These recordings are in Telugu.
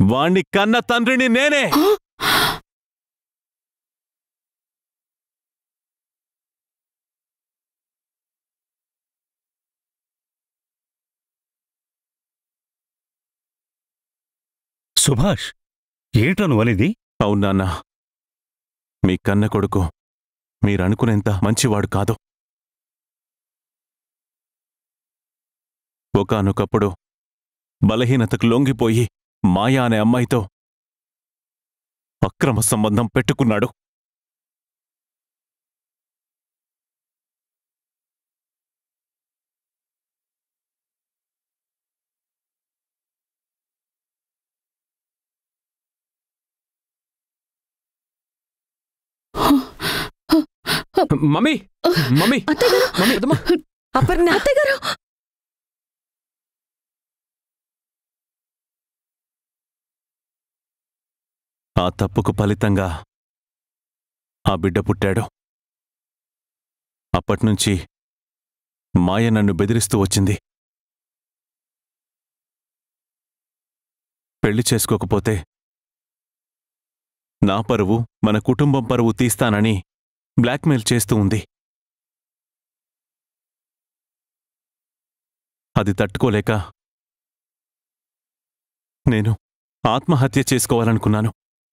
వాణ్ణి కన్న తండ్రిని నేనే సుభాష్ ఏంట్రా నువ్వనేది అవును నాన్న మీ కన్న కొడుకు మీరనుకునేంత మంచివాడు కాదు ఒకానొకప్పుడు బలహీనతకు లొంగిపోయి మాయా అనే అమ్మాయితో అక్రమ సంబంధం పెట్టుకున్నాడు మమ్మీ మమ్మీ అత్తయ్య మమ్మీ వద్దమ్మా. అపర్ణ అత్తయ్య గారు ఆ తప్పుకు ఫలితంగా ఆ బిడ్డ పుట్టాడు అప్పట్నుంచి మాయ నన్ను బెదిరిస్తూ వచ్చింది పెళ్లి చేసుకోకపోతే నా పరువు మన కుటుంబం పరువు తీస్తానని బ్లాక్మెయిల్ చేస్తూ ఉంది అది తట్టుకోలేక నేను ఆత్మహత్య చేసుకోవాలనుకున్నాను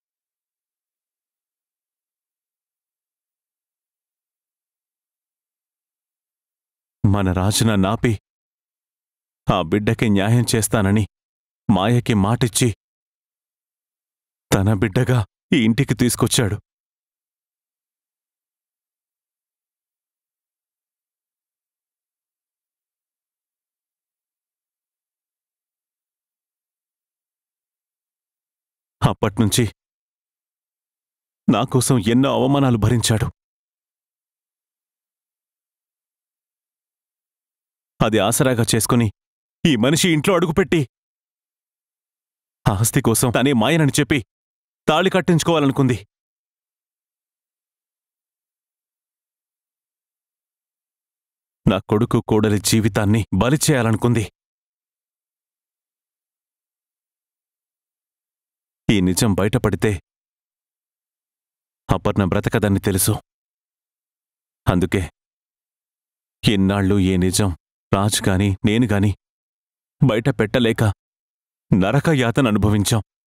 మన రాజున నాపి ఆ బిడ్డకి న్యాయం చేస్తానని మాయకి మాటిచ్చి తన బిడ్డగా ఈ ఇంటికి తీసుకొచ్చాడు అప్పట్నుంచి నా కోసం ఎన్నో అవమానాలు భరించాడు అది ఆసరాగా చేసుకుని ఈ మనిషి ఇంట్లో అడుగుపెట్టి ఆస్తి కోసం తనే మాయనని చెప్పి తాళి కట్టించుకోవాలనుకుంది నా కొడుకు కోడలి జీవితాన్ని బలి చేయాలనుకుంది ఈ నిజం బయటపడితే అపర్ణ బ్రతకదని తెలుసు అందుకే ఇన్నాళ్ళు ఏ నిజం రాజు గాని నేను గాని బయట పెట్టలేక నరక యాతన అనుభవించాం